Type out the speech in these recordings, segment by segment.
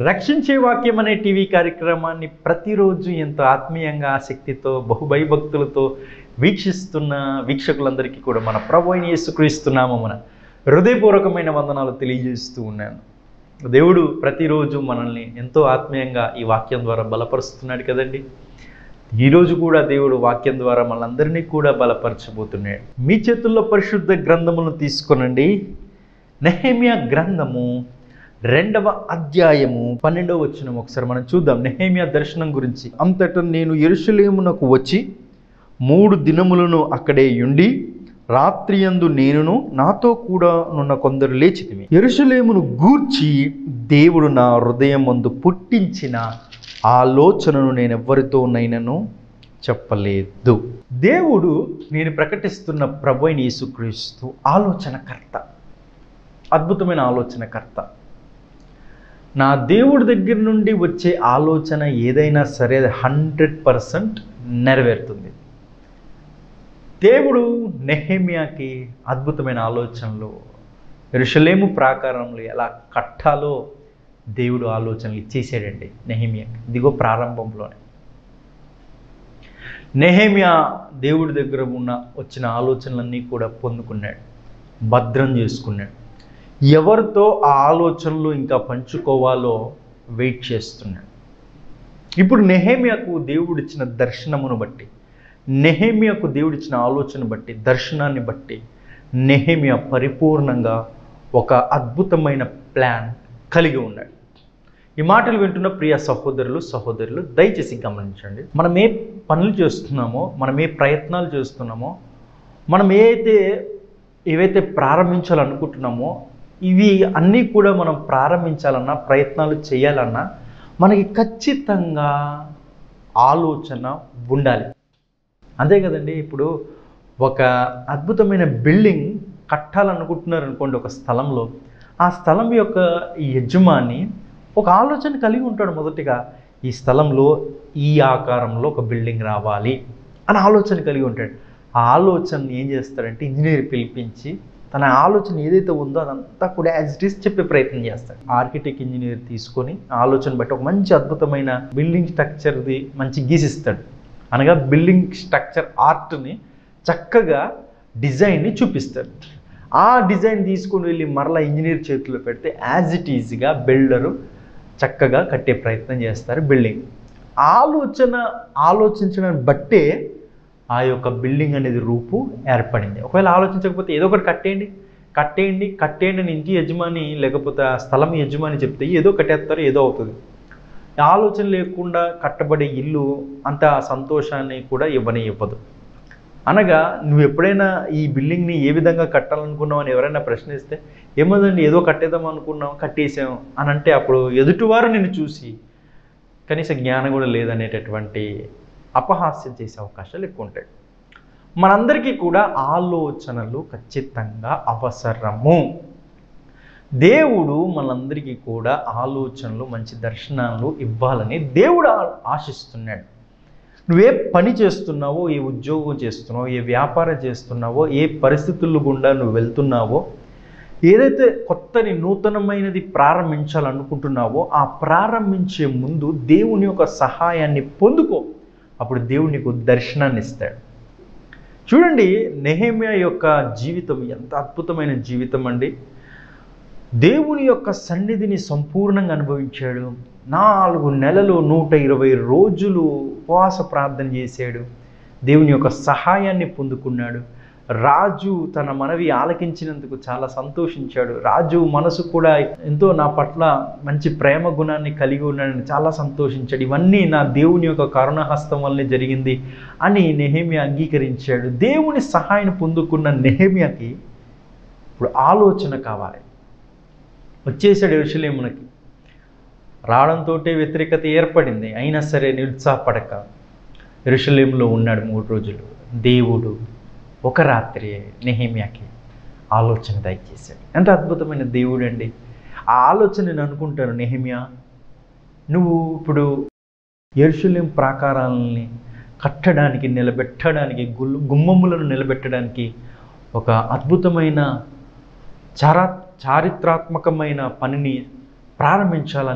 రక్షించే వాక్యం అనే టీవీ కార్యక్రమాన్ని ప్రతిరోజు ఎంతో ఆత్మీయంగా ఆసక్తితో బహుభయభక్తులతో వీక్షిస్తున్న వీక్షకులందరికీ కూడా మన ప్రభు అయిన యేసుక్రీస్తున్నాము మన హృదయపూర్వకమైన వందనాలు తెలియజేస్తూ ఉన్నాను దేవుడు ప్రతిరోజు మనల్ని ఎంతో ఆత్మీయంగా ఈ వాక్యం ద్వారా బలపరుస్తున్నాడు కదండి ఈరోజు కూడా దేవుడు వాక్యం ద్వారా మనందరినీ కూడా బలపరచబోతున్నాడు మీ చేతుల్లో పరిశుద్ధ గ్రంథములను తీసుకొనండి నెహేమియా గ్రంథము రెండవ అధ్యాయము పన్నెండవ వచనం ఒకసారి మనం చూద్దాం నెహేమియా దర్శనం గురించి అంతటా నేను ఎరుషలేమునకు వచ్చి మూడు దినములను అక్కడే ఉండి రాత్రియందు నేనును నాతో కూడా నున్న కొందరు లేచితిమి ఎరుషలేమును గూర్చి దేవుడు నా హృదయం ముందు పుట్టించిన ఆలోచనను నేను ఎవరితో నైనను చెప్పలేదు దేవుడు నేను ప్రకటిస్తున్న ప్రభు అయిన యేసుక్రీస్తు ఆలోచనకర్త అద్భుతమైన ఆలోచనకర్త నా దేవుడి దగ్గర నుండి వచ్చే ఆలోచన ఏదైనా సరే అది హండ్రెడ్ పర్సెంట్ నెరవేరుతుంది దేవుడు నెహేమియాకి అద్భుతమైన ఆలోచనలు ఋషలేము ప్రాకారంలో ఎలా కట్టాలో దేవుడు ఆలోచనలు ఇచ్చేసాడండి నెహేమియాకి దిగో ప్రారంభంలోనే నెహేమియా దేవుడి దగ్గర ఉన్న వచ్చిన ఆలోచనలన్నీ కూడా పొందుకున్నాడు భద్రం చేసుకున్నాడు ఎవరితో ఆ ఆలోచనలు ఇంకా పంచుకోవాలో వెయిట్ చేస్తున్నాడు ఇప్పుడు నెహేమియాకు దేవుడిచ్చిన దర్శనమును బట్టి నెహేమియాకు దేవుడిచ్చిన ఆలోచన బట్టి దర్శనాన్ని బట్టి నెహేమియా పరిపూర్ణంగా ఒక అద్భుతమైన ప్లాన్ కలిగి ఉన్నాడు ఈ మాటలు వింటున్న ప్రియ సహోదరులు సహోదరులు దయచేసి గమనించండి మనం ఏ పనులు చేస్తున్నామో మనం ఏ ప్రయత్నాలు చేస్తున్నామో మనం ఏదైతే ఏవైతే ప్రారంభించాలనుకుంటున్నామో ఇవి అన్నీ కూడా మనం ప్రారంభించాలన్నా ప్రయత్నాలు చేయాలన్నా మనకి ఖచ్చితంగా ఆలోచన ఉండాలి అంతే కదండి ఇప్పుడు ఒక అద్భుతమైన బిల్డింగ్ కట్టాలనుకుంటున్నారు అనుకోండి ఒక స్థలంలో ఆ స్థలం యొక్క యజమాని ఒక ఆలోచన కలిగి ఉంటాడు మొదటిగా ఈ స్థలంలో ఈ ఆకారంలో ఒక బిల్డింగ్ రావాలి అని ఆలోచన కలిగి ఉంటాడు ఆ ఆలోచన ఏం చేస్తాడంటే ఇంజనీర్ పిలిపించి తన ఆలోచన ఏదైతే ఉందో అదంతా కూడా యాజ్ ఇట్ ఈస్ చెప్పే ప్రయత్నం చేస్తాడు ఆర్కిటెక్ట్ ఇంజనీర్ తీసుకొని ఆలోచన బట్టి ఒక మంచి అద్భుతమైన బిల్డింగ్ స్ట్రక్చర్ది మంచి గీసిస్తాడు అనగా బిల్డింగ్ స్ట్రక్చర్ ఆర్ట్ని చక్కగా డిజైన్ని చూపిస్తాడు ఆ డిజైన్ తీసుకొని వెళ్ళి మరలా ఇంజనీర్ చేతిలో పెడితే యాజ్ ఇట్ ఈజ్గా బిల్డరు చక్కగా కట్టే ప్రయత్నం చేస్తారు బిల్డింగ్ ఆలోచన ఆలోచించడాన్ని బట్టే ఆ యొక్క బిల్డింగ్ అనేది రూపు ఏర్పడింది ఒకవేళ ఆలోచించకపోతే ఏదో ఒకటి కట్టేయండి కట్టేయండి కట్టేయండి అని ఇంటి యజమాని లేకపోతే ఆ స్థలం యజమాని చెప్తే ఏదో కట్టేస్తారు ఏదో అవుతుంది ఆలోచన లేకుండా కట్టబడే ఇల్లు అంత సంతోషాన్ని కూడా ఇవ్వని ఇవ్వదు అనగా నువ్వు ఎప్పుడైనా ఈ బిల్డింగ్ని ఏ విధంగా కట్టాలనుకున్నావు అని ఎవరైనా ప్రశ్నిస్తే ఏమోదండి ఏదో కట్టేద్దాం అనుకున్నాం కట్టేసాం అని అంటే అప్పుడు ఎదుటివారు నిన్ను చూసి కనీస జ్ఞానం కూడా లేదనేటటువంటి అపహాస్యం చేసే అవకాశాలు ఎక్కువ ఉంటాయి మనందరికీ కూడా ఆలోచనలు ఖచ్చితంగా అవసరము దేవుడు మనందరికీ కూడా ఆలోచనలు మంచి దర్శనాలు ఇవ్వాలని దేవుడు ఆ- ఆశిస్తున్నాడు నువ్వే పని చేస్తున్నావో ఏ ఉద్యోగం చేస్తున్నావో ఏ వ్యాపారం చేస్తున్నావో ఏ పరిస్థితుల్లో గుండా నువ్వు వెళ్తున్నావో ఏదైతే కొత్తని నూతనమైనది ప్రారంభించాలనుకుంటున్నావో ఆ ప్రారంభించే ముందు దేవుని యొక్క సహాయాన్ని పొందుకో అప్పుడు దేవుడు నీకు దర్శనాన్ని ఇస్తాడు చూడండి నెహేమియా యొక్క జీవితం ఎంత అద్భుతమైన జీవితం అండి దేవుని యొక్క సన్నిధిని సంపూర్ణంగా అనుభవించాడు నాలుగు నెలలు నూట ఇరవై రోజులు ఉపవాస ప్రార్థన చేశాడు దేవుని యొక్క సహాయాన్ని పొందుకున్నాడు రాజు తన మనవి ఆలకించినందుకు చాలా సంతోషించాడు రాజు మనసు కూడా ఎంతో నా పట్ల మంచి ప్రేమ గుణాన్ని కలిగి ఉన్నాడని చాలా సంతోషించాడు ఇవన్నీ నా దేవుని యొక్క కరుణహస్తం వల్లనే జరిగింది అని నెహేమియా అంగీకరించాడు దేవుని సహాయాన్ని పొందుకున్న నెహేమియాకి ఇప్పుడు ఆలోచన కావాలి వచ్చేసాడు ఎరుషలేమునకి రావడంతో వ్యతిరేకత ఏర్పడింది అయినా సరే నిరుత్సాహపడక ఎరుషలేంలో ఉన్నాడు మూడు రోజులు దేవుడు ఒక రాత్రి నెహేమియాకి ఆలోచన దయచేశాడు ఎంత అద్భుతమైన దేవుడు అండి ఆ ఆలోచన నేను అనుకుంటాను నెహేమియా నువ్వు ఇప్పుడు ఎరుషలేం ప్రాకారాలని కట్టడానికి నిలబెట్టడానికి గుల్ గుమ్మములను నిలబెట్టడానికి ఒక అద్భుతమైన చారా చారిత్రాత్మకమైన పనిని ప్రారంభించాలని నువ్వు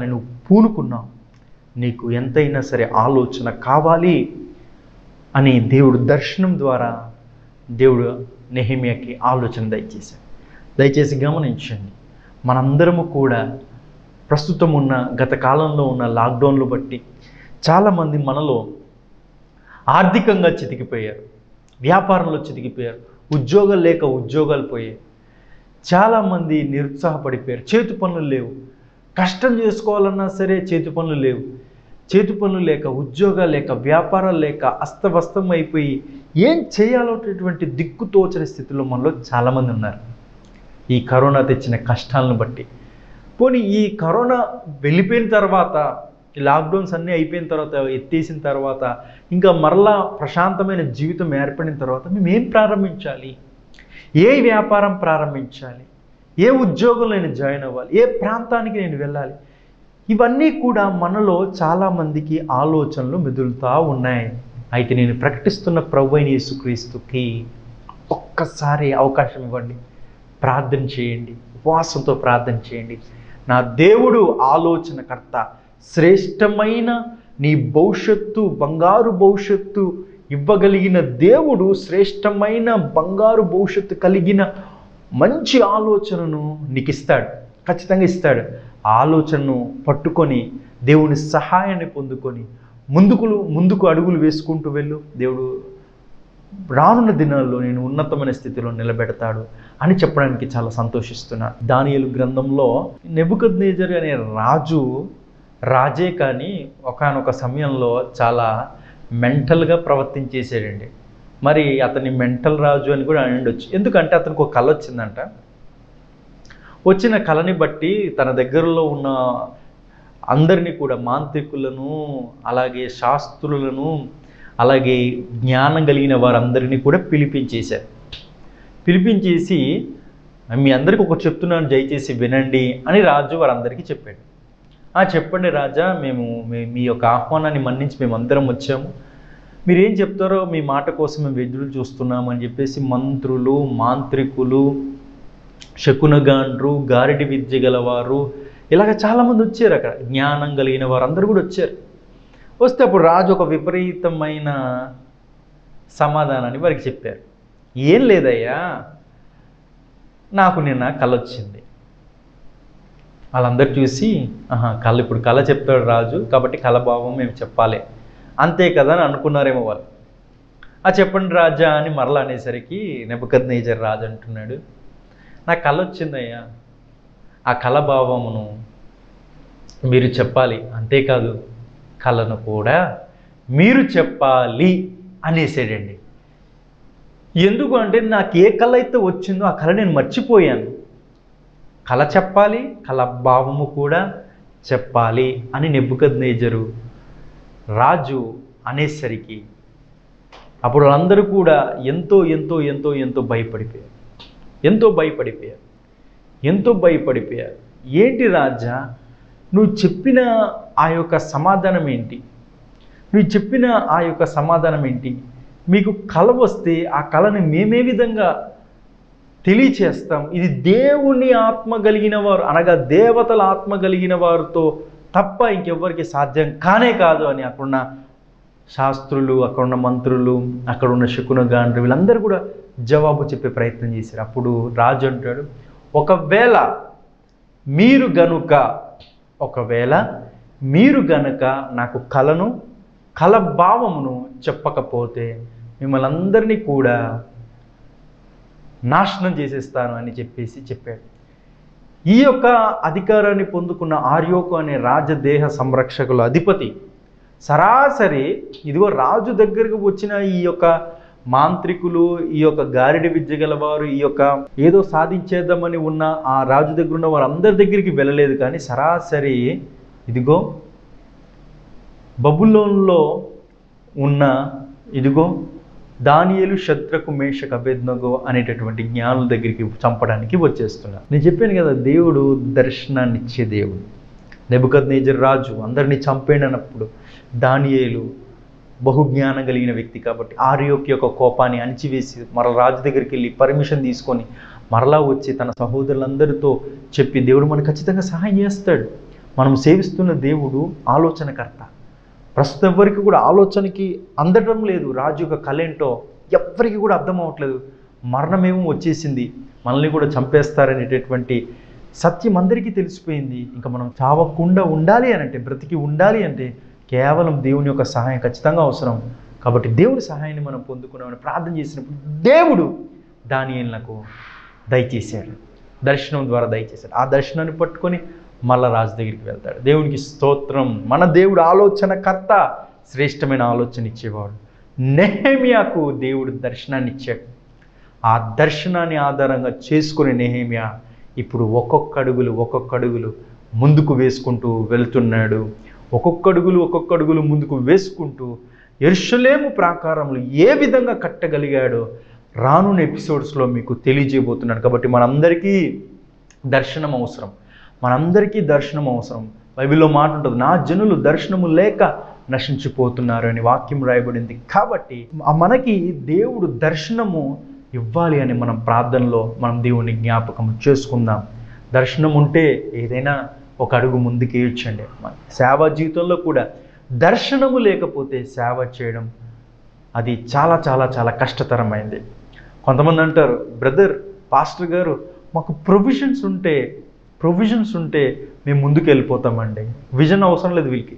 పూనుకున్నావు నీకు ఎంతైనా సరే ఆలోచన కావాలి అని దేవుడు దర్శనం ద్వారా దేవుడు నెహిమియాకి ఆలోచన దయచేశాడు దయచేసి గమనించండి మనందరము కూడా ప్రస్తుతం ఉన్న గత కాలంలో ఉన్న లాక్డౌన్లు బట్టి చాలామంది మనలో ఆర్థికంగా చితికిపోయారు వ్యాపారంలో చితికిపోయారు ఉద్యోగాలు లేక ఉద్యోగాలు పోయాయి చాలామంది నిరుత్సాహపడిపోయారు చేతి పనులు లేవు కష్టం చేసుకోవాలన్నా సరే చేతి పనులు లేవు చేతి పనులు లేక ఉద్యోగాలు లేక వ్యాపారాలు లేక అస్తవ్యస్తం అయిపోయి ఏం చేయాలనేటువంటి దిక్కుతోచని స్థితిలో మనలో చాలామంది ఉన్నారు ఈ కరోనా తెచ్చిన కష్టాలను బట్టి పోనీ ఈ కరోనా వెళ్ళిపోయిన తర్వాత ఈ లాక్డౌన్స్ అన్నీ అయిపోయిన తర్వాత ఎత్తేసిన తర్వాత ఇంకా మరలా ప్రశాంతమైన జీవితం ఏర్పడిన తర్వాత మేము ఏం ప్రారంభించాలి ఏ వ్యాపారం ప్రారంభించాలి ఏ ఉద్యోగంలో నేను జాయిన్ అవ్వాలి ఏ ప్రాంతానికి నేను వెళ్ళాలి ఇవన్నీ కూడా మనలో చాలామందికి ఆలోచనలు మెదులుతూ ఉన్నాయి అయితే నేను ప్రకటిస్తున్న ప్రభు అయిన యేసుక్రీస్తుకి ఒక్కసారి అవకాశం ఇవ్వండి ప్రార్థన చేయండి ఉపవాసంతో ప్రార్థన చేయండి నా దేవుడు ఆలోచనకర్త శ్రేష్టమైన నీ భవిష్యత్తు బంగారు భవిష్యత్తు ఇవ్వగలిగిన దేవుడు శ్రేష్టమైన బంగారు భవిష్యత్తు కలిగిన మంచి ఆలోచనను నీకు ఇస్తాడు ఖచ్చితంగా ఇస్తాడు ఆ ఆలోచనను పట్టుకొని దేవుని సహాయాన్ని పొందుకొని ముందుకు ముందుకు అడుగులు వేసుకుంటూ వెళ్ళు దేవుడు రానున్న దినాల్లో నేను ఉన్నతమైన స్థితిలో నిలబెడతాడు అని చెప్పడానికి చాలా సంతోషిస్తున్నాను దానియలు గ్రంథంలో నెబుకద్ అనే రాజు రాజే కానీ ఒకానొక సమయంలో చాలా మెంటల్గా ప్రవర్తించేసాడండి మరి అతని మెంటల్ రాజు అని కూడా అండొచ్చు ఎందుకంటే అతనికి ఒక కళ వచ్చిందంట వచ్చిన కళని బట్టి తన దగ్గరలో ఉన్న అందరినీ కూడా మాంత్రికులను అలాగే శాస్త్రులను అలాగే జ్ఞానం కలిగిన వారందరినీ కూడా పిలిపించేశారు పిలిపించేసి మీ అందరికీ ఒకటి చెప్తున్నాను దయచేసి వినండి అని రాజు వారందరికీ చెప్పాడు ఆ చెప్పండి రాజా మేము మీ- మీ యొక్క ఆహ్వానాన్ని మన్నించి మేము అందరం వచ్చాము మీరు ఏం చెప్తారో మీ మాట కోసం మేము ఎదురు చూస్తున్నాం అని చెప్పేసి మంత్రులు మాంత్రికులు శకునగాండ్రు గారిడి విద్య గలవారు ఇలాగ చాలామంది వచ్చారు అక్కడ జ్ఞానం కలిగిన వారు అందరూ కూడా వచ్చారు వస్తే అప్పుడు రాజు ఒక విపరీతమైన సమాధానాన్ని వారికి చెప్పారు ఏం లేదయ్యా నాకు నిన్న కళ వచ్చింది వాళ్ళందరూ చూసి ఆహా కళ ఇప్పుడు కళ చెప్తాడు రాజు కాబట్టి కళ భావం మేము చెప్పాలి అంతే కదా అని అనుకున్నారేమో వాళ్ళు ఆ చెప్పండి రాజా అని మరలా అనేసరికి నెబద్ నేజర్ రాజు అంటున్నాడు నా కళ వచ్చిందయ్యా ఆ కళ భావమును మీరు చెప్పాలి అంతేకాదు కళను కూడా మీరు చెప్పాలి అనేసాడండి ఎందుకు అంటే నాకు ఏ కళ అయితే వచ్చిందో ఆ కళ నేను మర్చిపోయాను కళ చెప్పాలి కళ భావము కూడా చెప్పాలి అని నెబ్బుకద్ నేజరు రాజు అనేసరికి అప్పుడు వాళ్ళందరూ కూడా ఎంతో ఎంతో ఎంతో ఎంతో భయపడిపోయారు ఎంతో భయపడిపోయారు ఎంతో భయపడిపోయారు ఏంటి రాజా నువ్వు చెప్పిన ఆ యొక్క సమాధానం ఏంటి నువ్వు చెప్పిన ఆ యొక్క సమాధానం ఏంటి మీకు కళ వస్తే ఆ కళని మేమే విధంగా తెలియచేస్తాం ఇది దేవుని ఆత్మ కలిగిన వారు అనగా దేవతల ఆత్మ కలిగిన వారితో తప్ప ఇంకెవ్వరికి సాధ్యం కానే కాదు అని అక్కడున్న శాస్త్రులు అక్కడున్న మంత్రులు అక్కడున్న శకునగాండ్రు వీళ్ళందరూ కూడా జవాబు చెప్పే ప్రయత్నం చేశారు అప్పుడు రాజు అంటాడు ఒకవేళ మీరు గనుక ఒకవేళ మీరు గనుక నాకు కళను కళ భావమును చెప్పకపోతే మిమ్మల్ని అందరినీ కూడా నాశనం చేసేస్తాను అని చెప్పేసి చెప్పాడు ఈ యొక్క అధికారాన్ని పొందుకున్న ఆర్యోకు అనే రాజదేహ సంరక్షకుల అధిపతి సరాసరి ఇదిగో రాజు దగ్గరకు వచ్చిన ఈ యొక్క మాంత్రికులు ఈ యొక్క గారిడి విద్య గలవారు ఈ యొక్క ఏదో సాధించేద్దామని ఉన్న ఆ రాజు దగ్గర ఉన్న వారందరి దగ్గరికి వెళ్ళలేదు కానీ సరాసరి ఇదిగో బబులోన్లో ఉన్న ఇదిగో దానియేలు శత్రకు మేషక్ అభేద్నగో అనేటటువంటి జ్ఞానుల దగ్గరికి చంపడానికి వచ్చేస్తున్నారు నేను చెప్పాను కదా దేవుడు దర్శనాన్ని ఇచ్చే దేవుడు నెబుకద్ నేజర్ రాజు అందరినీ చంపేనప్పుడు దానియేలు బహుజ్ఞానం కలిగిన వ్యక్తి కాబట్టి ఆర్యోకి యొక్క కోపాన్ని అణిచివేసి మరల రాజు దగ్గరికి వెళ్ళి పర్మిషన్ తీసుకొని మరలా వచ్చి తన సహోదరులందరితో చెప్పి దేవుడు మనకు ఖచ్చితంగా సహాయం చేస్తాడు మనం సేవిస్తున్న దేవుడు ఆలోచనకర్త ప్రస్తుతం ఎవరికి కూడా ఆలోచనకి అందడం లేదు రాజు యొక్క కళ ఏంటో ఎవ్వరికి కూడా అర్థం అవ్వట్లేదు మరణమేమో వచ్చేసింది మనల్ని కూడా చంపేస్తారనేటటువంటి సత్యం అందరికీ తెలిసిపోయింది ఇంకా మనం చావకుండా ఉండాలి అని అంటే బ్రతికి ఉండాలి అంటే కేవలం దేవుని యొక్క సహాయం ఖచ్చితంగా అవసరం కాబట్టి దేవుడి సహాయాన్ని మనం పొందుకున్నామని ప్రార్థన చేసినప్పుడు దేవుడు దానియలకు దయచేశాడు దర్శనం ద్వారా దయచేశాడు ఆ దర్శనాన్ని పట్టుకొని మళ్ళా రాజు దగ్గరికి వెళ్తాడు దేవునికి స్తోత్రం మన దేవుడు ఆలోచనకర్త శ్రేష్టమైన ఆలోచన ఇచ్చేవాడు నెహమియాకు దేవుడు దర్శనాన్ని ఇచ్చాడు ఆ దర్శనాన్ని ఆధారంగా చేసుకునే నెహేమియా ఇప్పుడు ఒక్కొక్క అడుగులు ఒక్కొక్క అడుగులు ముందుకు వేసుకుంటూ వెళ్తున్నాడు ఒక్కొక్క అడుగులు ఒక్కొక్క అడుగులు ముందుకు వేసుకుంటూ ఎరుషలేము ప్రాకారంలో ఏ విధంగా కట్టగలిగాడో రానున్న ఎపిసోడ్స్లో మీకు తెలియజేయబోతున్నాను కాబట్టి మనందరికీ దర్శనం అవసరం మనందరికీ దర్శనం అవసరం బైబిల్లో మాట ఉంటుంది నా జనులు దర్శనము లేక నశించిపోతున్నారు అని వాక్యం రాయబడింది కాబట్టి ఆ మనకి దేవుడు దర్శనము ఇవ్వాలి అని మనం ప్రార్థనలో మనం దేవుని జ్ఞాపకం చేసుకుందాం దర్శనం ఉంటే ఏదైనా ఒక అడుగు ముందుకు ఏడ్చండి మన సేవా జీవితంలో కూడా దర్శనము లేకపోతే సేవ చేయడం అది చాలా చాలా చాలా కష్టతరమైంది కొంతమంది అంటారు బ్రదర్ పాస్టర్ గారు మాకు ప్రొవిజన్స్ ఉంటే ప్రొవిజన్స్ ఉంటే మేము ముందుకు వెళ్ళిపోతామండి విజన్ అవసరం లేదు వీళ్ళకి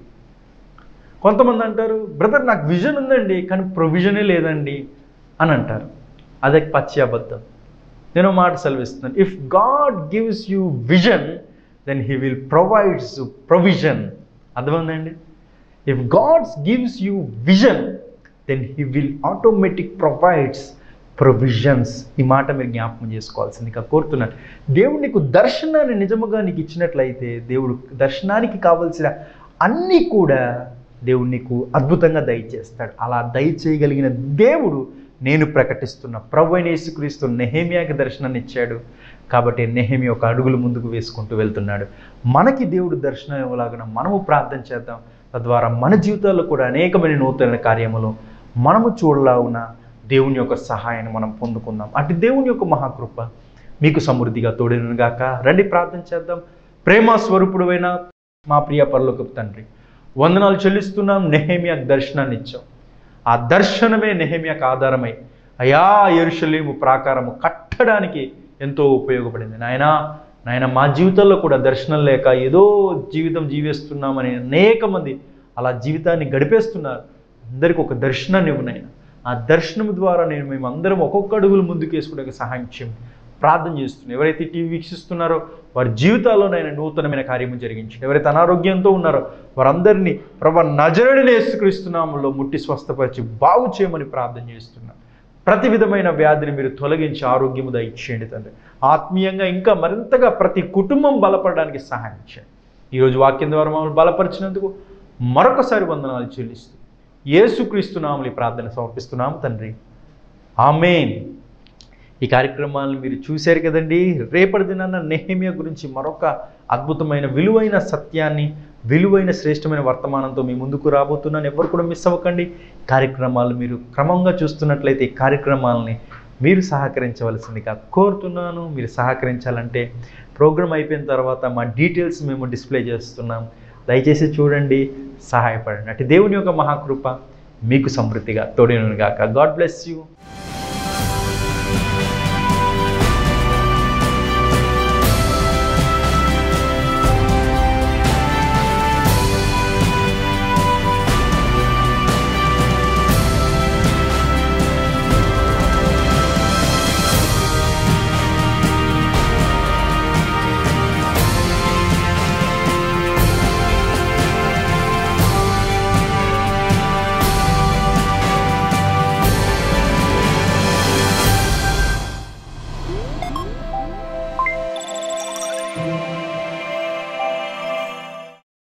కొంతమంది అంటారు బ్రదర్ నాకు విజన్ ఉందండి కానీ ప్రొవిజనే లేదండి అని అంటారు అదే పచ్చి అబద్ధం నేను ఒక మాట సెలవిస్తున్నాను if God gives you vision then he will provides provision అర్థమైందండి if Gods gives you vision then he will automatic provides provisions ఈ మాట మీరు జ్ఞాపకం చేసుకోవాల్సిందిగా కోరుతున్నాను దేవుడు నీకు దర్శనాన్ని నిజముగా నీకు ఇచ్చినట్లయితే దేవుడు దర్శనానికి కావలసిన అన్నీ కూడా దేవుడు నీకు అద్భుతంగా దయచేస్తాడు అలా దయచేయగలిగిన దేవుడు నేను ప్రకటిస్తున్న ప్రభు అయిన యేసుక్రీస్తు నెహేమియాకి దర్శనాన్ని ఇచ్చాడు కాబట్టి నెహేమి ఒక అడుగులు ముందుకు వేసుకుంటూ వెళ్తున్నాడు మనకి దేవుడు దర్శనం ఇవ్వలాగిన మనము ప్రార్థన చేద్దాం తద్వారా మన జీవితాల్లో కూడా అనేకమైన నూతన కార్యములు మనము చూడలాగున దేవుని యొక్క సహాయాన్ని మనం పొందుకుందాం అటు దేవుని యొక్క మహాకృప మీకు సమృద్ధిగా తోడినగాక రండి ప్రార్థన చేద్దాం ప్రేమ స్వరూపుడువైన మా ప్రియ పరలోకపు తండ్రి వందనాలు చెల్లిస్తున్నాం నెహేమియాకు దర్శనాన్ని ఇచ్చాం ఆ దర్శనమే నెహేమియాకు ఆధారమై అయా ఎరుషలేము ప్రాకారము కట్టడానికి ఎంతో ఉపయోగపడింది నాయనా నాయన మా జీవితంలో కూడా దర్శనం లేక ఏదో జీవితం జీవిస్తున్నామని అనేక మంది అలా జీవితాన్ని గడిపేస్తున్నారు అందరికీ ఒక దర్శనాన్ని ఇవ్వు నాయన ఆ దర్శనం ద్వారా నేను మేము అందరం ఒక్కొక్క అడుగులు ముందుకు వేసుకునే సహాయం చేయండి ప్రార్థన చేస్తున్నాను ఎవరైతే టీవీ వీక్షిస్తున్నారో వారి జీవితాల్లోనైనా నూతనమైన కార్యము జరిగించండి ఎవరైతే అనారోగ్యంతో ఉన్నారో వారందరినీ ప్రభా నజరడిని యేసుక్రీస్తునామంలో ముట్టి స్వస్థపరిచి బాగు చేయమని ప్రార్థన చేస్తున్నాను ప్రతి విధమైన వ్యాధిని మీరు తొలగించి ఆరోగ్యము దయచేయండి తండ్రి ఆత్మీయంగా ఇంకా మరింతగా ప్రతి కుటుంబం బలపడడానికి సహాయం చేయండి ఈరోజు వాక్యం ద్వారా మమ్మల్ని బలపరిచినందుకు మరొకసారి వందనాలు చెల్లిస్తూ యేసుక్రీస్తునామని ప్రార్థన సమర్పిస్తున్నాము తండ్రి ఆమెన్ ఈ కార్యక్రమాలను మీరు చూశారు కదండి రేపటి దినాన నెహమియా గురించి మరొక అద్భుతమైన విలువైన సత్యాన్ని విలువైన శ్రేష్టమైన వర్తమానంతో మీ ముందుకు రాబోతున్నాను ఎవరు కూడా మిస్ అవ్వకండి కార్యక్రమాలు మీరు క్రమంగా చూస్తున్నట్లయితే ఈ కార్యక్రమాలని మీరు సహకరించవలసిందిగా కోరుతున్నాను మీరు సహకరించాలంటే ప్రోగ్రామ్ అయిపోయిన తర్వాత మా డీటెయిల్స్ మేము డిస్ప్లే చేస్తున్నాం దయచేసి చూడండి సహాయపడండి అటు దేవుని యొక్క మహాకృప మీకు సమృద్ధిగా తోడినగాక గాడ్ బ్లెస్ యూ